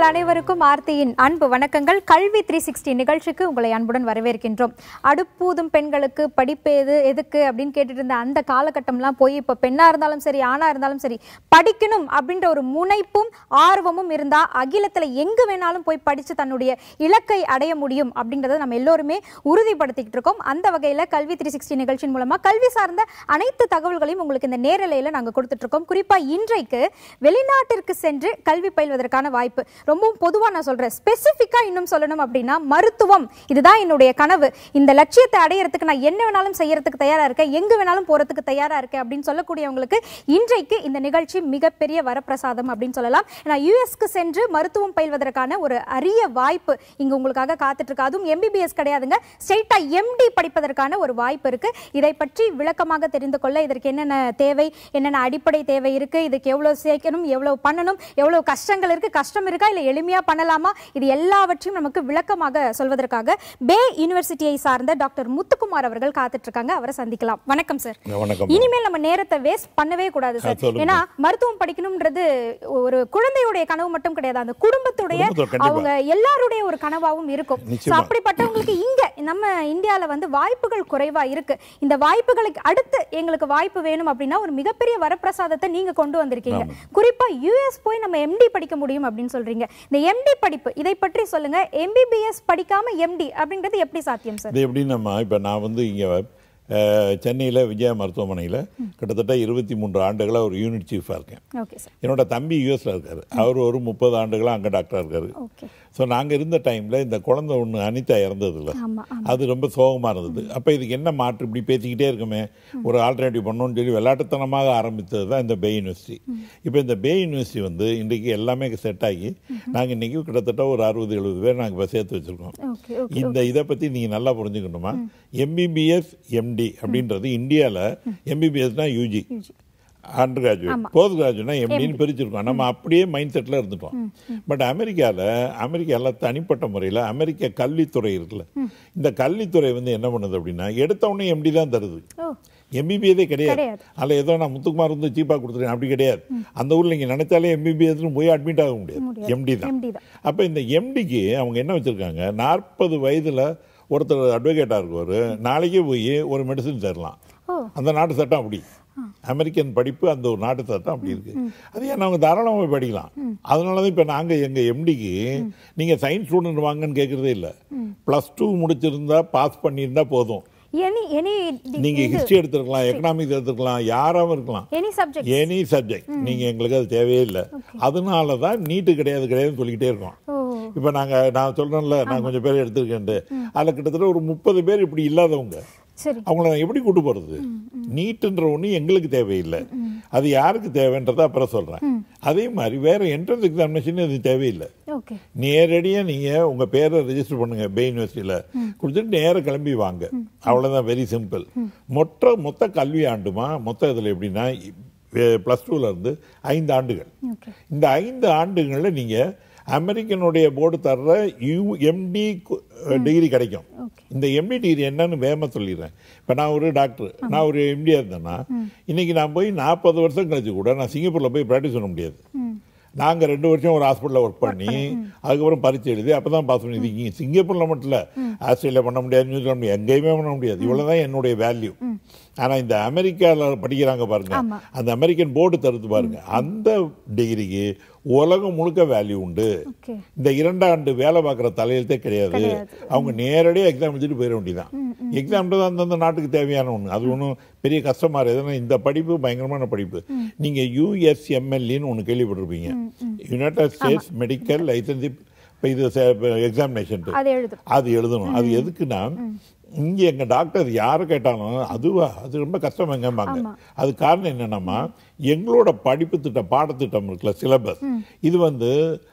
உங்கள் அனைவருக்கும் ஆர்த்தியின் அன்பு வணக்கங்கள் கல்வி த்ரீ சிக்ஸ்டி நிகழ்ச்சிக்கு உங்களை அன்புடன் வரவேற்கின்றோம் அடுப்பூதும் பெண்களுக்கு படிப்பேது எதுக்கு அப்படின்னு கேட்டுட்டு இருந்த அந்த காலகட்டம்லாம் போய் இப்போ பெண்ணா இருந்தாலும் சரி ஆணா இருந்தாலும் சரி படிக்கணும் அப்படின்ற ஒரு முனைப்பும் ஆர்வமும் இருந்தா அகிலத்துல எங்கு வேணாலும் போய் படிச்சு தன்னுடைய இலக்கை அடைய முடியும் அப்படின்றத நம்ம எல்லோருமே உறுதிப்படுத்திக்கிட்டு இருக்கோம் அந்த வகையில கல்வி த்ரீ சிக்ஸ்டி நிகழ்ச்சியின் மூலமா கல்வி சார்ந்த அனைத்து தகவல்களையும் உங்களுக்கு இந்த நேரலையில நாங்க கொடுத்துட்டு இருக்கோம் குறிப்பா இன்றைக்கு வெளிநாட்டிற்கு சென்று கல்வி பயில்வதற்கான வாய்ப்பு ரொம்பவும் பொதுவா நான் சொல்றேன் ஸ்பெசிஃபிக்கா இன்னும் சொல்லணும் அப்படின்னா மருத்துவம் இதுதான் என்னுடைய கனவு இந்த லட்சியத்தை அடையறதுக்கு நான் என்ன வேணாலும் செய்யறதுக்கு தயாரா இருக்கேன் எங்க வேணாலும் போறதுக்கு தயாரா இருக்கேன் அப்படின்னு சொல்லக்கூடியவங்களுக்கு இன்றைக்கு இந்த நிகழ்ச்சி மிகப்பெரிய வரப்பிரசாதம் அப்படின்னு சொல்லலாம் ஏன்னா யூஎஸ்க்கு சென்று மருத்துவம் பயில்வதற்கான ஒரு அரிய வாய்ப்பு இங்க உங்களுக்காக காத்துட்டு இருக்கு அதுவும் எம்பிபிஎஸ் கிடையாதுங்க ஸ்ட்ரெயிட்டா எம்டி படிப்பதற்கான ஒரு வாய்ப்பு இருக்கு இதை பற்றி விளக்கமாக தெரிந்து கொள்ள இதற்கு என்னென்ன தேவை என்னென்ன அடிப்படை தேவை இருக்கு இதுக்கு எவ்வளவு சேர்க்கணும் எவ்வளவு பண்ணணும் எவ்வளவு கஷ்டங்கள் இருக்கு கஷ்டம் இருக்கா இல்ல எளிமையா பண்ணலாமா இது எல்லாவற்றையும் நமக்கு விளக்கமாக சொல்வதற்காக பே யூனிவர்சிட்டியை சார்ந்த டாக்டர் முத்துக்குமார் அவர்கள் காத்துட்டு இருக்காங்க அவரை சந்திக்கலாம் வணக்கம் சார் வணக்கம் இனிமேல் நம்ம நேரத்தை வேஸ்ட் பண்ணவே கூடாது சார் சொல்லுங்க. ஏன்னா மருத்துவம் படிக்கணும்ன்றது ஒரு குழந்தையுடைய கனவு மட்டும் கிடையாது அந்த குடும்பத்துடைய குடும்பத்தோட கண்டிப்பா. அவங்க எல்லாருடைய ஒரு கனவாவும் இருக்கும் So, நிச்சயமா. அப்படிப்பட்டவங்களுக்கு இங்க நம்ம இந்தியால வந்து வாய்ப்புகள் குறைவா இருக்கு இந்த வாய்ப்புகளுக்கு அடுத்து எங்களுக்கு வாய்ப்பு வேணும் அப்படின்னா ஒரு மிகப்பெரிய வரப்பிரசாதத்தை நீங்க கொண்டு வந்திருக்கீங்க குறிப்பா யூஎஸ் போய் நம்ம எம்டி படிக்க முடியும் அப்படின்னு சொல்றீங்க இந்த எம்டி படிப்பு இதை பற்றி சொல்லுங்க எம்பிபிஎஸ் படிக்காம எம்டி அப்படின்றது எப்படி சாத்தியம் சார் இது எப்படின்னம்மா இப்போ நான் வந்து இங்கே சென்னையில் விஜயா மருத்துவமனையில் கிட்டத்தட்ட இருபத்தி மூன்று ஆண்டுகளாக ஒரு யூனிட் சீஃபாக இருக்கேன் ஓகே சார் என்னோட தம்பி யூஎஸில் இருக்காரு அவர் ஒரு முப்பது ஆண்டுகளாக அங்கே டாக்டராக இருக்காரு ஓகே ஸோ நாங்கள் இருந்த டைமில் இந்த குழந்தை ஒன்று அனிதா இறந்தது இல்லை ஆமா ஆமா அது ரொம்ப சோகமாக இருந்தது அப்போ இதுக்கு என்ன மாற்று இப்படி பேசிக்கிட்டே இருக்குமே ஒரு ஆல்டர்னேட்டிவ் பண்ணணும்னு சொல்லி விளையாட்டுத்தனமாக ஆரம்பித்தது தான் இந்த பே யூனிவர்சிட்டி இப்போ இந்த பே யூனிவர்சிட்டி வந்து இன்றைக்கி எல்லாமே செட் ஆகி நாங்கள் இன்றைக்கி கிட்டத்தட்ட ஒரு அறுபது எழுபது பேர் நாங்கள் இப்போ சேர்த்து வச்சுருக்கோம் ஓகே ஓகே இந்த இதை பற்றி நீங்கள் நல்லா புரிஞ்சுக்கணுமா எம்பிபிஎஸ் எம்டி அப்படின்றது இந்தியாவில் எம்பிபிஎஸ்னா யூஜி அண்டர் கிராஜுவேட் போஸ்ட் கிராஜுவேட்னா எம்டின்னு பிரிச்சிருக்கோம் நம்ம அப்படியே மைண்ட் செட்டில் இருந்துட்டோம் பட் அமெரிக்காவில் அமெரிக்காவில் தனிப்பட்ட முறையில் அமெரிக்க கல்வித்துறை இருக்குல்ல இந்த கல்வித்துறை வந்து என்ன பண்ணுது அப்படின்னா எடுத்த உடனே எம்டி தான் தருது ஓ எம்பிபிஎஸே கிடையாது கிடையாது. அதில் ஏதோ நான் முத்துக்குமார் வந்து சீப்பாக கொடுத்துருக்கேன் அப்படி கிடையாது அந்த ஊரில் நீங்கள் நினைச்சாலே எம்பிபிஎஸ்னு போய் அட்மிட் ஆக முடியாது எம்டி தான் எம்டி தான் அப்போ இந்த எம்டிக்கு அவங்க என்ன வச்சுருக்காங்க நாற்பது வயதில் ஒருத்தர் அட்வொகேட்டாக இருக்குவார் நாளைக்கே போய் ஒரு மெடிசன் தரலாம் ஓ அந்த நாட்டு சட்டம் அப்படி அமெரிக்கன் படிப்பு அந்த ஒரு நாட்டு சட்டம் அப்படி இருக்கு அது ஏன்னா அவங்க தாராளமாக போய் படிக்கலாம் அதனால தான் இப்போ நாங்கள் எங்கள் எம்டிக்கு நீங்கள் சயின்ஸ் ஸ்டூடெண்ட் வாங்கன்னு கேட்குறதே இல்லை ப்ளஸ் டூ முடிச்சிருந்தா பாஸ் பண்ணியிருந்தா போதும் எனி எனி நீங்கள் ஹிஸ்ட்ரி எடுத்துருக்கலாம் எக்கனாமிக்ஸ் எடுத்துருக்கலாம் யாராவும் இருக்கலாம் எனி சப்ஜெக்ட் எனி சப்ஜெக்ட் நீங்கள் எங்களுக்கு அது தேவையே இல்லை அதனால தான் நீட்டு கிடையாது கிடையாதுன்னு சொல்லிக்கிட்டே இருக்கோம் ஓ இப்போ நாங்கள் நான் சொல்கிறேன்ல நான் கொஞ்சம் பேர் எடுத்திருக்கேன்ட்டு அதில் கிட்டத்தட்ட ஒரு முப்பது பேர் இப்படி இல்லாதவங்க சரி அவங்கள நான் எப்படி கூட்டு போகிறது நீட்டுன்ற ஒன்று எங்களுக்கு தேவையில்லை அது யாருக்கு தேவைன்றதை அப்புறம் சொல்கிறேன் அதே மாதிரி வேறு என்ட்ரன்ஸ் எக்ஸாமினேஷன் இது தேவையில்லை ஓகே நேரடியாக நீங்கள் உங்கள் பேரை ரெஜிஸ்டர் பண்ணுங்க பே யூனிவர்சிட்டியில் கொடுத்துட்டு நேராக கிளம்பி வாங்க அவ்வளோதான் வெரி சிம்பிள் மொத்த மொத்த கல்வி ஆண்டுமா மொத்த இதில் எப்படின்னா ப்ளஸ் இருந்து ஐந்து ஆண்டுகள் ஓகே இந்த ஐந்து ஆண்டுகளில் நீங்கள் அமெரிக்கனுடைய போர்டு தர்ற யூஎம்டி டிகிரி கிடைக்கும் ஓகே இந்த எம்டி டிகிரி என்னன்னு வேகமாக சொல்லிடுறேன் இப்போ நான் ஒரு டாக்டர் நான் ஒரு எம்டியாக இருந்தேன்னா இன்னைக்கு நான் போய் நாற்பது வருஷம் கழிச்சு கூட நான் சிங்கப்பூரில் போய் ப்ராக்டிஸ் பண்ண முடியாது ம் நாங்கள் ரெண்டு வருஷம் ஒரு ஹாஸ்பிட்டலில் ஒர்க் பண்ணி அதுக்கப்புறம் பரீட்சை எழுதி அப்போ தான் பாஸ் பண்ணி இருக்கீங்க சிங்கப்பூரில் மட்டும் இல்லை ஆஸ்திரேலியா பண்ண முடியாது நியூசிலாந்து எங்கேயுமே பண்ண முடியாது இவ்வளோ தான் என்னுடைய வேல்யூ ஆனால் இந்த அமெரிக்காவில் படிக்கிறாங்க பாருங்க ஆமா. அந்த அமெரிக்கன் போர்டு தருது பாருங்க அந்த டிகிரிக்கு உலகம் முழுக்க வேல்யூ உண்டு ஓகே இந்த இரண்டாண்டு வேலை பார்க்குற தலையெழுத்தே கிடையாது கிடையாது. அவங்க நேரடியாக எக்ஸாம் வச்சுட்டு போயிட வேண்டியதான் எக்ஸாம்ன்றது அந்தந்த நாட்டுக்கு தேவையான ஒன்று அது ஒன்றும் பெரிய கஷ்டமா இருக்குது ஏன்னா இந்த படிப்பு பயங்கரமான படிப்பு நீங்கள் யூஎஸ்எம்எல்ஏன்னு ஒன்று கேள்விப்பட்டிருப்பீங்க யுனைடெட் ஸ்டேட்ஸ் மெடிக்கல் லைசன்ஷிப் இப்போ இது எக்ஸாமினேஷன் அது எழுதும் அது எழுதணும் அது எதுக்குன்னா இங்கே எங்கள் டாக்டர் யாரை கேட்டாலும் அதுவா அது ரொம்ப கஷ்டம் எங்கம்பாங்க ஆமா. அது காரணம் என்னென்னமா எங்களோட படிப்பு திட்டம் பாடத்திட்டம் இருக்குல்ல சிலபஸ் இது வந்து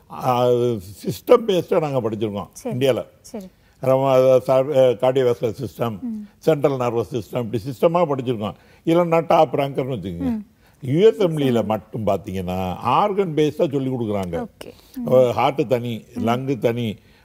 சிஸ்டம் பேஸ்டாக நாங்கள் படிச்சிருக்கோம் சரி. இந்தியாவில் சரி cardiovascular system central nervous system இப்படி சிஸ்டமாக படிச்சிருக்கோம் இல்லைன்னா டாப் ரேங்கர்னு வச்சுக்கோங்க யூஎஸ்எம்லியில் மட்டும் பார்த்தீங்கன்னா ஆர்கன் பேஸ்டாக சொல்லி கொடுக்குறாங்க ஓகே ஹார்ட்டு தனி லங்கு தனி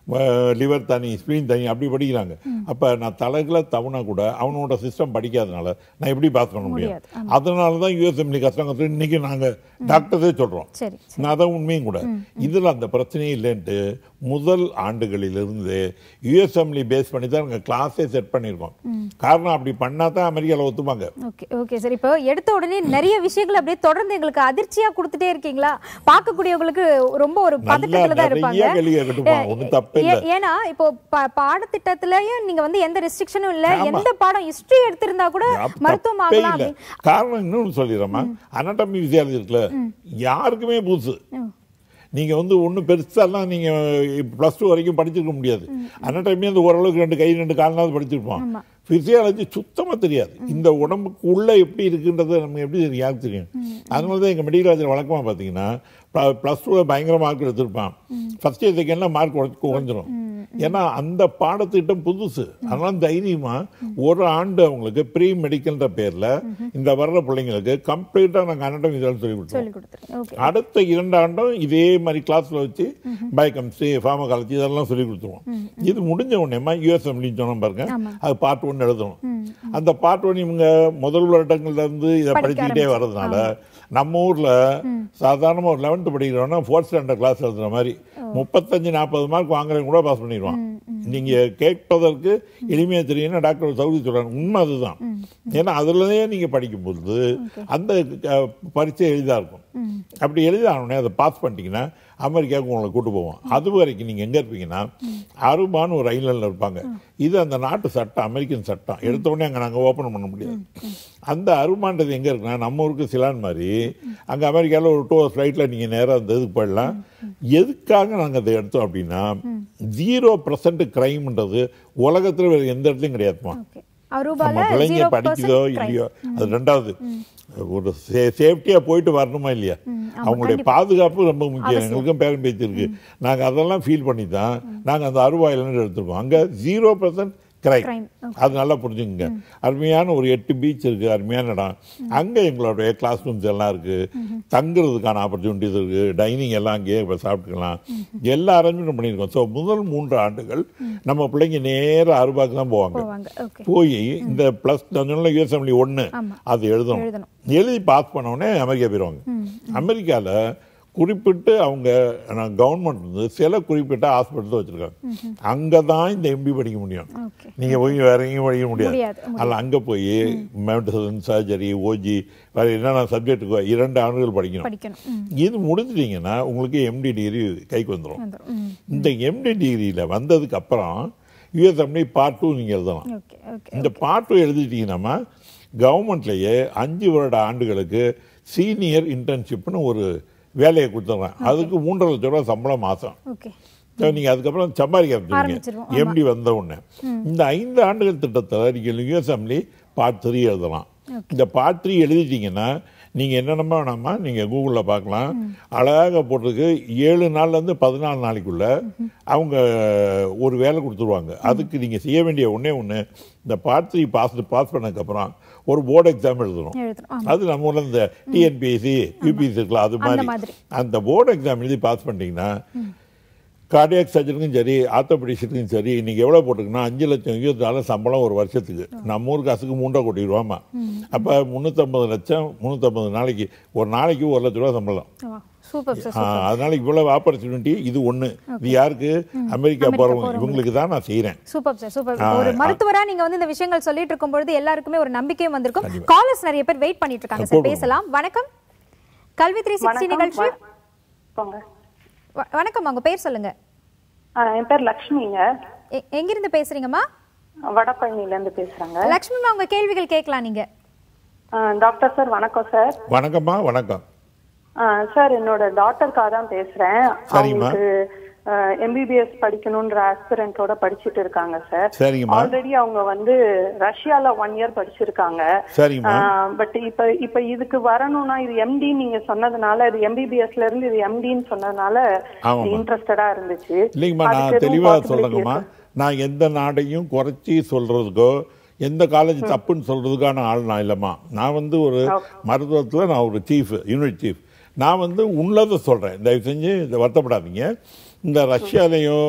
லிவர் தனி ஸ்பிளீன் தனி அப்படி படிக்கிறாங்க அப்ப நான் தலைகளை தவணா கூட அவனோட சிஸ்டம் படிக்காதனால நான் எப்படி பாஸ் பண்ண முடியும் முடியாது. அதனால தான் யூஎஸ்எம்லி கஷ்டம் கஷ்டம் இன்னைக்கு நாங்க டாக்டர்ஸே சொல்றோம் சரி நான் அதான் உண்மையும் கூட இதுல அந்த பிரச்சனையே இல்லைன்ட்டு முதல் ஆண்டுகளிலிருந்து யூஎஸ்எம்லி பேஸ் பண்ணி தான் நாங்கள் கிளாஸே செட் பண்ணியிருக்கோம் காரணம் அப்படி பண்ணா தான் அமெரிக்காவில் ஒத்துப்பாங்க ஓகே ஓகே சரி இப்போ எடுத்த உடனே நிறைய விஷயங்கள் அப்படியே தொடர்ந்து எங்களுக்கு அதிர்ச்சியா கொடுத்துட்டே இருக்கீங்களா பார்க்கக்கூடியவங்களுக்கு ரொம்ப ஒரு நல்லா பதட்டத்துல தான் இருப்பாங்க நிறைய கேள்வி கேட்டுப்பா ஒன்றும் தப்பு இல்லை ஏ- ஏன்னா இப்போ ப- பாடத்திட்டத்திலயும் நீங்க வந்து எந்த ரெஸ்ட்ரிக்ஷனும் இல்ல ஆமா. எந்த பாடம் ஹிஸ்டரி எடுத்திருந்தா கூட அப்ப மருத்துவம் தப்பே ஆகலாம் இல்ல. அப்படின்னு காரணம் இன்னொன்னு சொல்லிடுறேம்மா அனாட்டமி வித்தியாலயம் இருக்குல்ல யாருக்குமே புதுசு நீங்க வந்து ஒன்றும் பெருசாலாம் நீங்க ப்ளஸ் டூ வரைக்கும் படிச்சிருக்க முடியாது அனாட்டமி அந்த ஓரளவுக்கு ரெண்டு கை ரெண்டு கால்னாவது படிச்சிருப்போம் ஆமா. பிசியாலஜி சுத்தமா தெரியாது இந்த உடம்புக்கு உள்ள எப்படி இருக்குன்றது நமக்கு எப்படி தெரியும் யாருக்கு தெரியும் அதனால தான் எங்க மெடிக்கல் காலேஜில் வழக்கமா பார்த்தீங்கன்னா ப்ளஸ் டூவில் பயங்கர மார்க் எடுத்திருப்பான் ஃபர்ஸ்ட் இயர் செகண்ட்ல மார்க் குறைஞ்சிரும் ஏன்னா அந்த பாடத்திட்டம் புதுசு அதனால தைரியமா ஒரு ஆண்டு அவங்களுக்கு ப்ரீ மெடிக்கல்ன்ற பேர்ல இந்த வர்ற பிள்ளைங்களுக்கு கம்ப்ளீட்டா நாங்கள் அனட்டம் இதெல்லாம் சொல்லி கொடுத்தோம் சொல்லி கொடுத்துருங்க ஓகே அடுத்த இரண்டு ஆண்டும் இதே மாதிரி கிளாஸ்ல வச்சு பயோகெமிஸ்ட்ரி ஃபார்மகாலஜி இதெல்லாம் சொல்லி கொடுத்துருவோம் இது முடிஞ்ச உடனேமா யூஎஸ்எம்லின்னு சொன்னோம் பாருங்க ஆமா. அது பார்ட் ஒன் எழுதணும் அந்த பார்ட் ஒன் இவங்க முதல் வருடங்கள்ல இருந்து இதை படிக்க படிச்சுக்கிட்டே வர்றதுனால நம்ம ஊர்ல சாதாரணமா ஒரு லெவன்த் படிக்கிறோம்னா ஃபோர்த் ஸ்டாண்டர்ட் கிளாஸ் எழுதுற மாதிரி முப்பத்தஞ்சு நாற்பது மார்க் வாங்குறவங்க கூட பாஸ் பண்ணிடுவான் நீங்க கேட்பதற்கு எளிமையா தெரியும்னா டாக்டர் சௌரி சொல்றாங்க உண்மை அதுதான் ஏன்னா அதுலயே நீங்க படிக்கும் பொழுது அந்த அஹ், பரீட்சை எளிதா இருக்கும் அப்படி எளிதானே அதை பாஸ் பண்ணிட்டீங்கன்னா அமெரிக்காவுக்கு உங்களை கூட்டு போவோம் அது வரைக்கும் நீங்க எங்க இருப்பீங்கன்னா அருபான்னு ஒரு ஐலண்ட்ல இருப்பாங்க இது அந்த நாட்டு சட்டம் அமெரிக்கன் சட்டம் எடுத்த உடனே அங்க நாங்க ஓபன் பண்ண முடியாது அந்த அருமான்றது எங்க இருக்குன்னா நம்ம ஊருக்கு சிலான் மாதிரி அங்க அமெரிக்கால ஒரு டூ ஹவர்ஸ் ஃபிளைட்ல நீங்க நேரா அந்த இதுக்கு போயிடலாம் எதுக்காக நாங்க அதை எடுத்தோம் அப்படின்னா ஜீரோ பர்சன்ட் கிரைம்ன்றது உலகத்துல வேற எந்த இடத்துலயும் கிடையாதுமா ஓகே அரூபால நம்ம பிள்ளைங்க ஜீரோ படிக்குதோ இல்லையோ அது ரெண்டாவது ஒரு சேஃப்டியா போயிட்டு வரணுமா இல்லையா அவங்களுடைய பாதுகாப்பு ரொம்ப முக்கியம் எங்களுக்கும் பேரம் பேச்சு இருக்கு நாங்க அதெல்லாம் ஃபீல் பண்ணி தான் நாங்க அந்த அருவாயிலிருந்து எடுத்துருக்கோம் அங்க ஜீரோ பர்சன்ட் கிரைம் Crime. அது நல்லா புரிஞ்சுங்க அருமையான ஒரு எட்டு பீச் இருக்கு அருமையான இடம் அங்க எங்களுடைய கிளாஸ் ரூம்ஸ் எல்லாம் இருக்கு தங்குறதுக்கான ஆப்பர்ச்சுனிட்டிஸ் இருக்கு டைனிங் எல்லாம் அங்கேயே இப்ப சாப்பிட்டுக்கலாம் எல்லா அரேஞ்ச்மெண்ட் பண்ணியிருக்கோம் ஸோ முதல் மூன்று ஆண்டுகள் நம்ம பிள்ளைங்க நேரா அருபாக்கு தான் போவாங்க போவாங்க ஓகே போய் இந்த பிளஸ் யூஎஸ்எம்லி ஒன்று ஆமா. அது எழுதணும் எழுதணும். எழுதி பாஸ் பண்ண உடனே அமெரிக்கா போயிடுவாங்க அமெரிக்கால குறிப்பிட்டு அவங்க கவர்மெண்ட் வந்து சில குறிப்பிட்ட ஹாஸ்பிட்டல் வச்சிருக்காங்க அங்க தான் இந்த எம்பி படிக்க முடியும் ஓகே நீங்க போய் வேற எங்கேயும் படிக்க முடியாது முடியாது, அதில் அங்க போய் மெடிசன் சர்ஜரி ஓஜி வேற என்னென்ன சப்ஜெக்ட்டுக்கு இரண்டு ஆண்டுகள் படிக்கணும் படிக்கணும் ம், இது முடிஞ்சிட்டீங்கன்னா உங்களுக்கு எம்டி டிகிரி கைக்கு வந்துடும் வந்துரும். ம், இந்த எம்டி டிகிரியில் வந்ததுக்கு அப்புறம் யூஎஸ்எம்டி பார்ட் டூ நீங்கள் எழுதலாம் ஓகே ஓகே இந்த பார்ட் டூ எழுதிட்டீங்கன்னா கவர்மெண்ட்லேயே அஞ்சு வருட ஆண்டுகளுக்கு சீனியர் இன்டர்ன்ஷிப்னு ஒரு வேலையை கொடுத்துட்றேன் அதுக்கு மூன்றரை லட்ச ரூபா சம்பளம் மாதம் ஓகே நீங்கள் அதுக்கப்புறம் சம்பாதிக்க ஆரம்பிச்சிருவோம், ஆரம்பிச்சிருவீங்க ஆமா. எம்டி வந்த உடனே இந்த ஐந்து ஆண்டுகள் திட்டத்தில் நீங்கள் யூஎஸ்எம்லி பார்ட் த்ரீ எழுதலாம் இந்த பார்ட் த்ரீ எழுதிட்டீங்கன்னா நீங்கள் என்னென்னமா வேணாமா நீங்கள் கூகுளில் பார்க்கலாம் அழகாக போட்டிருக்கு ஏழு நாள்லேருந்து பதினாலு நாளைக்குள்ள அவங்க ஒரு வேலை கொடுத்துருவாங்க அதுக்கு நீங்கள் செய்ய வேண்டிய ஒன்றே ஒன்று இந்த பார்ட் த்ரீ பாஸ் பாஸ் பண்ணதுக்கப்புறம் ஒரு போர்டு எக்ஸாம் எழுதணும் எழுதணும் ஆமா. அது நம்ம ஊர்ல இந்த டிஎன்பிஎஸ்சி யூபிஎஸ்சி இருக்கலாம் அது அந்த மாதிரி மாதிரி. அந்த போர்டு எக்ஸாம் எழுதி பாஸ் பண்ணிட்டீங்கன்னா கார்டியாக் சர்ஜனுக்கும் சரி ஆர்த்தோபெடிஷனுக்கும் சரி இன்னைக்கு எவ்வளவு போட்டுருக்குன்னா அஞ்சு லட்சம் இருபத்தி நாலு சம்பளம் ஒரு வருஷத்துக்கு நம்ம ஊர் காசுக்கு மூன்றரை கோடி ரூபாமா அப்ப முந்நூற்றம்பது லட்சம் முந்நூற்றம்பது நாளைக்கு ஒரு நாளைக்கு ஒரு லட்ச ரூபா சம்பளம் ஆமா. சூப்பர் சார் ஆ, அதனால இவ்வளவு ஆப்பர்ச்சுனிட்டி இது ஒண்ணு இது யாருக்கு அமெரிக்கா போறவங்க இவங்களுக்கு தான் நான் செய்றேன் சூப்பர் சார் சூப்பர் ஆ, ஒரு ஆ. மருத்துவரா நீங்க வந்து இந்த விஷயங்கள் சொல்லிட்டு இருக்கும் பொழுது எல்லாருக்குமே ஒரு நம்பிக்கையும் வந்திருக்கும் காலர்ஸ் நிறைய பேர் வெயிட் பண்ணிட்டு இருக்காங்க சார் போடுவோம். பேசலாம் வணக்கம் கல்வி த்ரீ சிக்ஸ்டி நிகழ்ச்சி போங்க வ- வணக்கம் உங்க பேர் சொல்லுங்க ஆ, என் பேர் லக்ஷ்மிங்க எ- எங்கிருந்து பேசுறீங்கம்மா வடபழனில இருந்து பேசுறேங்க லக்ஷ்மிமா உங்க கேள்விகள் கேட்கலாம் நீங்க ஆ, டாக்டர் சார் வணக்கம் சார் வணக்கம்மா வணக்கம் ஆ, சார் என்னோட டாக்டருக்காக தான் பேசுறேன் சரிம்மா. அவங்களுக்கு எம்பிபிஎஸ் படிக்கணும்ன்ற ஆஸ்பிரண்டோட படிச்சிட்டு இருக்காங்க சார் சரிங்கம்மா ஆல்ரெடி அவங்க வந்து ரஷ்யால ஒன் இயர் படிச்சிருக்காங்க சரிம்மா பட் இப்ப இப்ப இதுக்கு வரணும்னா இது எம்டி நீங்க சொன்னதுனால இது எம்பிபிஎஸ்ல இருந்து இது எம்டின்னு சொன்னதுனால ஆமாம்மா. இன்ட்ரெஸ்டடா இருந்துச்சு இல்லைங்கம்மா நான் அதுக்கு எதுவும் தெளிவா possibility சொல்றேங்கம்மா இருக்கா? நான் எந்த நாடையும் குறைச்சி சொல்றதுக்கோ எந்த காலேஜ் தப்புன்னு சொல்றதுக்கான ஆள் நான் இல்லைம்மா நான் வந்து ஒரு மருத்துவத்தில் நான் ஒரு சீஃப் யூனிட் சீஃப் நான் வந்து உள்ளதை சொல்றேன் தயவு செஞ்சு இதை வருத்தப்படாதீங்க இந்த ரஷ்யாலேயோ